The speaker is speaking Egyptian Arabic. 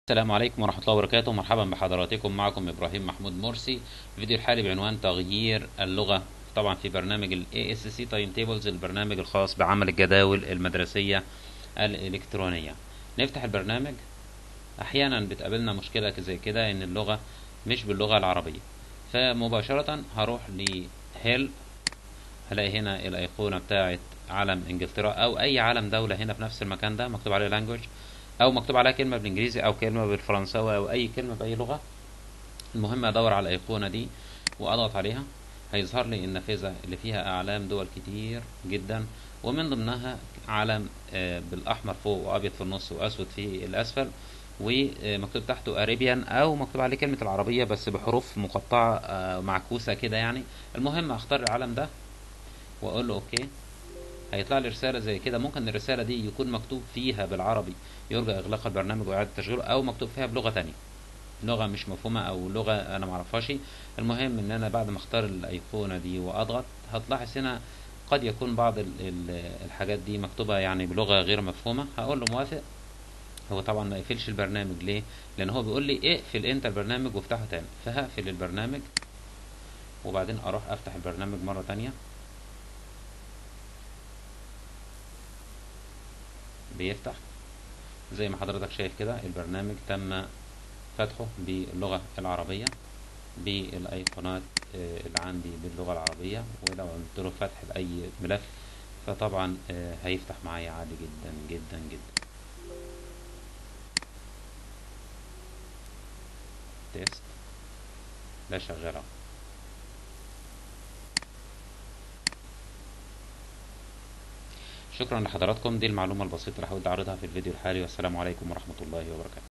السلام عليكم ورحمة الله وبركاته مرحبا بحضراتكم معكم إبراهيم محمود مرسي الفيديو الحالي بعنوان تغيير اللغة طبعا في برنامج ال ASC Time Tables البرنامج الخاص بعمل الجداول المدرسية الإلكترونية نفتح البرنامج أحيانا بتقابلنا مشكلة زي كده إن اللغة مش باللغة العربية فمباشرة هروح لهيل هلاقي هنا الأيقونة بتاعة علم إنجلترا أو أي علم دولة هنا في نفس المكان ده مكتوب عليه لانجوج او مكتوب عليها كلمه بالانجليزي او كلمه بالفرنساوي او اي كلمه باي لغه المهم ادور على الايقونه دي واضغط عليها هيظهر لي النافذه اللي فيها اعلام دول كتير جدا ومن ضمنها علم بالاحمر فوق وابيض في النص واسود في الاسفل ومكتوب تحته اريبيان او مكتوب عليه كلمه العربيه بس بحروف مقطعه معكوسه كده يعني المهم اختار العلم ده واقول له اوكي هيطلع لي رساله زي كده ممكن الرساله دي يكون مكتوب فيها بالعربي يرجى اغلاق البرنامج واعاده تشغيله او مكتوب فيها بلغه تانية لغه مش مفهومه او لغه انا معرفهاش المهم ان انا بعد ما اختار الايقونه دي واضغط هتلاحظ هنا قد يكون بعض الحاجات دي مكتوبه يعني بلغه غير مفهومه هقول له موافق هو طبعا ما يقفلش البرنامج ليه لان هو بيقول لي اقفل انت البرنامج وافتحه تاني فهقفل البرنامج وبعدين اروح افتح البرنامج مره تانية بيفتح زي ما حضرتك شايف كده البرنامج تم فتحه باللغة العربية بالايقونات اللي عندي باللغة العربية ولو عملت له فتح لأي ملف فطبعا هيفتح معايا عادي جدا جدا جدا تيست ده شغال اهو شكرا لحضراتكم دي المعلومة البسيطة اللي حاولت أعرضها في الفيديو الحالي والسلام عليكم ورحمة الله وبركاته